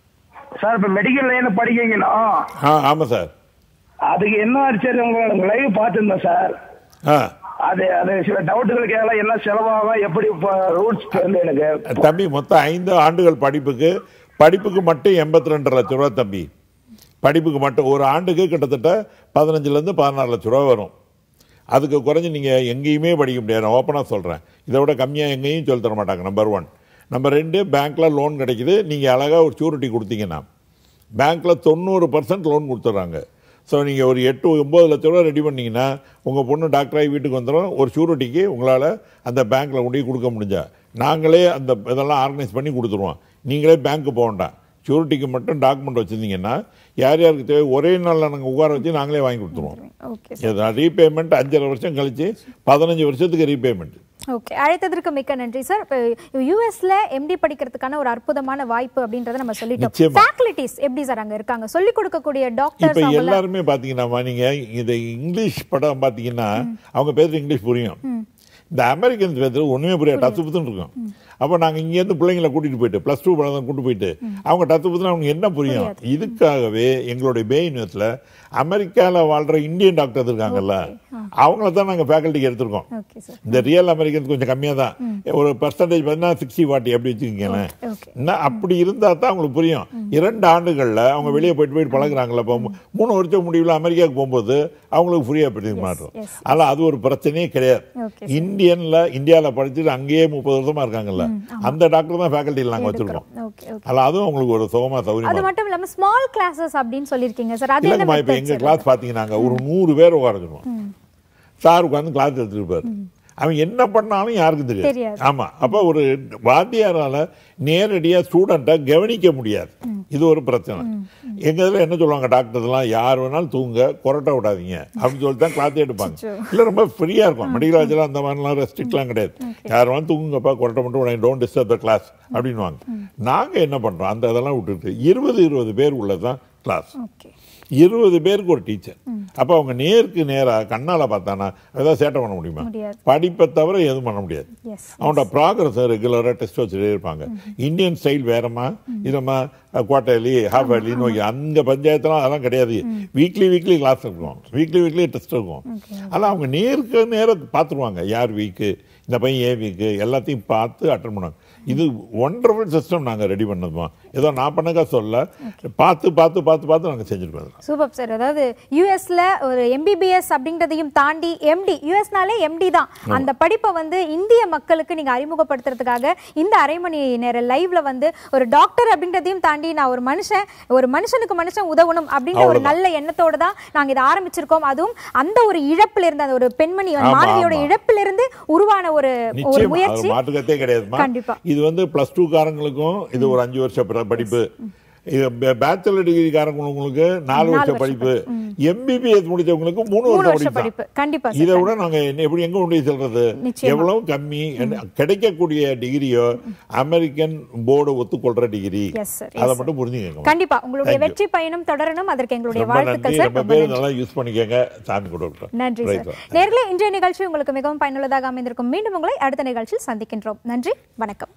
சார் இப்ப மெடிக்கல் லைன் படிக்கீங்கன்னா ஆ ஆமா சார் அதுக்கு என்ன சரி உங்களோட லைவ் பார்த்துருந்தேன் சார் ஆ அது அது சில டவுட்டுகள் கேட்கலாம் என்ன செலவாகும் எப்படி ரூட்ஸ் தெரியல எனக்கு தம்பி மொத்தம் ஐந்து ஆண்டுகள் படிப்புக்கு படிப்புக்கு மட்டும் எண்பத்தி ரெண்டு லட்ச ரூபா தம்பி படிப்புக்கு மட்டும் ஒரு ஆண்டுக்கு கிட்டத்தட்ட பதினஞ்சுலேருந்து பதினாறு லட்ச ரூபா வரும் அதுக்கு குறைஞ்சு நீங்கள் எங்கேயுமே படிக்க முடியாது நான் ஓப்பனாக சொல்கிறேன் இதை விட கம்மியாக எங்கேயும் சொல்லி தர மாட்டாங்க நம்பர் ஒன் நம்பர் ரெண்டு பேங்க்கில் லோன் கிடைக்குது நீங்கள் அழகாக ஒரு ஷூரிட்டி கொடுத்தீங்கன்னா பேங்க்கில் தொண்ணூறு பர்சன்ட் லோன் கொடுத்துட்றாங்க ஸோ நீங்கள் ஒரு எட்டு ஒம்பது லட்ச ரூபா ரெடி பண்ணீங்கன்னா உங்கள் பொண்ணு டாக்டராகி வீட்டுக்கு வந்துடும் ஒரு ஷூரிட்டிக்கு உங்களால் அந்த பேங்க்கில் கொண்டு போய் கொடுக்க முடிஞ்சா நாங்களே அந்த இதெல்லாம் ஆர்கனைஸ் பண்ணி கொடுத்துருவோம் நீங்களே பேங்க்கு போக வேண்டாம் ஷூரிட்டிக்கு மட்டும் டாக்குமெண்ட் வச்சுருந்தீங்கன்னா யார் யாருக்கு தேவை ஒரே நாளில் நாங்கள் உட்கார வச்சு நாங்களே வாங்கி கொடுத்துருவோம் ஓகே ரீபேமெண்ட் அஞ்சரை வருஷம் கழிச்சு பதினஞ்சு வருஷத்துக்கு ரீபேமெண்ட் ஓகே அழைத்ததற்கு மிக்க நன்றி சார் இப்போ யூஎஸ்ல எம்டி படிக்கிறதுக்கான ஒரு அற்புதமான வாய்ப்பு அப்படின்றத நம்ம சொல்லிட்டோம் நிச்சயமா. ஃபேக்கல்டிஸ் எப்படி சார் அங்க இருக்காங்க சொல்லி கொடுக்கக்கூடிய இப்ப டாக்டர்ஸ் அவங்க எல்லாருமே பாத்தீங்கன்னா நீங்க இந்த இங்கிலீஷ் படம் பாத்தீங்கன்னா அவங்க பேசுற இங்கிலீஷ் புரியும் இந்த அமெரிக்கன்ஸ் பேசுறது ஒண்ணுமே புரியாது டச்சு புத்துன்னு இருக்கும் அப்ப நாங்க இங்க இருந்து பிள்ளைங்களை கூட்டிட்டு போயிட்டு பிளஸ் டூ படம் கூட்டிட்டு போயிட்டு அவங்க டச்சு புத்துன்னு அவங்க என்ன புரியும் இதுக்காகவே எங்களுடைய பே யூனிவர்ஸ்ல அமெரிக்கால வாழ்ற இந்தியன் டாக்டர்ஸ் இருக்காங்கல்ல அவங்கள தான் நாங்க ஃபேக்கல்ட்டிக்கு எடுத்திருக்கோம் ஓகே சார் இந்த ரியல் அமெரிக்கன்ஸ் கொஞ்சம் கம்மியா தான் ஒரு பர்சன்டேஜ் பார்த்தீங்கன்னா சிக்ஸ்டி ஃபார்ட்டி அப்படி வச்சுக்கோங்களேன் ஓகே என்ன அப்படி இருந்தா தான் அவங்களுக்கு புரியும் இரண்டு ஆண்டுகள்ல அவங்க வெளியே போயிட்டு போயிட்டு பழகுறாங்கல்ல இப்போ மூணு வருஷம் முடிவில் அமெரிக்காவுக்கு போகும்போது அவங்களுக்கு புரியா படிக்க மாட்டோம் yes. அதனால அது ஒரு பிரச்சனையே கிடையாது Okay, இந்தியன்ல இந்தியால படிச்சுட்டு அங்கேயே முப்பது வருஷமா இருக்காங்கல்ல அந்த டாக்டர் தான் ஃபேக்கல்ட்டியில் நாங்க வச்சிருக்கோம் ஓகே ஓகே அதனால அதுவும் அவங்களுக்கு ஒரு சுகமா அது சௌகரியமா மட்டும் இல்லாம ஸ்மால் கிளாஸஸ் அப்படின்னு சொல்லிருக்கீங்க சார் அது என்ன இல்லைங்கம்மா இப்போ method எங்க sir? கிளாஸ் பார்த்தீங்கன்னாங்க ஒரு நூறு பேர் உட்காந்துருவோம் சார் உட்காந்து கிளாஸ் எடுத்துருப்பாரு அவன் என்ன பண்ணாலும் யாருக்கும் தெரியாது தெரியாது. ஆமா அப்ப ஒரு வாத்தியாரால நேரடியா ஸ்டூடெண்ட்டை கவனிக்க முடியாது இது ஒரு பிரச்சனை எங்க இதுல என்ன சொல்லுவாங்க டாக்டர்ஸ்லாம் யார் வேணாலும் தூங்க கொரட்டை விடாதீங்க அப்படின்னு சொல்லிட்டு தான் கிளாஸ் எடுப்பாங்க இல்ல ரொம்ப ஃப்ரீயா இருக்கும் மெடிக்கல் காலேஜ்ல அந்த மாதிரிலாம் ரெஸ்ட்ரிக்ட்லாம் கிடையாது யார் வேணாலும் தூங்குங்கப்பா கொரட்டை மட்டும் விடாங்க டோன்ட் டிஸ்டர்ப் த கிளாஸ் அப்படின்வாங்க நாங்க என்ன பண்றோம் அந்த இதெல்லாம் விட்டுட்டு இருபது இருபது பேர் உள்ளதான் கிளாஸ் ஓகே இருபது பேருக்கு ஒரு டீச்சர் அப்ப அவங்க நேருக்கு நேரா கண்ணால பார்த்தானா ஏதாவது சேட்டை பண்ண முடியுமா முடியாது. படிப்பை தவிர எதுவும் பண்ண முடியாது எஸ் அவனோட ப்ராக்ரஸ் ரெகுலரா டெஸ்ட் வச்சுட்டே இருப்பாங்க இந்தியன் ஸ்டைல் வேறமா இதமா குவார்டர்லி ஹாஃப் இயர்லின்னு வைக்க அந்த பஞ்சாயத்துலாம் அதெல்லாம் கிடையாது வீக்லி வீக்லி கிளாஸ் இருக்கும் வீக்லி வீக்லி டெஸ்ட் இருக்கும் அதெல்லாம் அவங்க நேருக்கு நேரம் பார்த்துருவாங்க யார் வீக்கு இந்த பையன் ஏ வீக்கு எல்லாத்தையும் பார்த்து அட்டன் பண்ணுவாங்க இது ஒண்டர்ஃபுல் சிஸ்டம் நாங்க ரெடி பண்ணதுமா ஏதோ நான் பண்ணக்கா சொல்ல பார்த்து பார்த்து பார்த்து பார்த்து நாங்க செஞ்சிருக்கோம் சூப்பர் சார் அதாவது யூஎஸ்ல ஒரு எம்பிபிஎஸ் அப்படின்றதையும் தாண்டி எம்டி யூஎஸ்னாலே எம்டி தான் அந்த படிப்பை வந்து இந்திய மக்களுக்கு நீங்க அறிமுகப்படுத்துறதுக்காக இந்த அரை மணி நேர லைவ்ல வந்து ஒரு டாக்டர் அப்படின்றதையும் தாண்டி நான் ஒரு மனுஷன் ஒரு மனுஷனுக்கு மனுஷன் உதவணும் அப்படின்ற ஒரு அவ்வளவுதான். நல்ல எண்ணத்தோட தான் நாங்க இதை ஆரம்பிச்சிருக்கோம் அதுவும் அந்த ஒரு இழப்புல இருந்து அந்த ஒரு பெண்மணி ஆமா, மாணவியோட ஆமா. இழுப்பிலிருந்து இருந்து உருவான ஒரு ஒரு நிச்சயமா முயற்சி அது மாற்றுக்கத்தே கிடையாதுமா கண்டிப்பா. இது வந்து பிளஸ் டூ காரங்களுக்கும் இது ஒரு அஞ்சு வருஷம் பிற- படிப்பு இது பேச்சுலர் டிகிரி காரங்களுக்கு நாலு வருஷம் படிப்பு எம்பிபிஎஸ் முடிச்சவங்களுக்கு மூணு மூணு வருஷம் வருஷம் படிப்பு படிப்பு கண்டிப்பா இதை சார் விட நாங்க என்ன- எப்படி எங்க கொண்டு போய் செல்றது நிச்சயமா. எவ்வளவு கம்மி என்ன- கிடைக்கக்கூடிய டிகிரியோ அமெரிக்கன் போர்டு ஒத்துக்கொள்ற டிகிரி Yes, sir. Yes, அதை sir. மட்டும் புரிஞ்சுக்கங்க கண்டிப்பா உங்களுடைய Thank you. வெற்றி பயணம் தொடரணும் அதற்கு எங்களுடைய ரொம்ப வாழ்த்துக்கள் நன்றி சார் ரொம்ப ரொம்ப பேர் நன்றி நல்லா யூஸ் பண்ணிக்கங்க சாமி கொடுக்கட்டும் நன்றி Right, சார் sir. நேர்களே இன்றைய நிகழ்ச்சி உங்களுக்கு மிகவும் பயனுள்ளதாக அமைந்திருக்கும் மீண்டும் உங்களை அடுத்த நிகழ்ச்சியில் சந்திக்கின்றோம் நன்றி வணக்கம்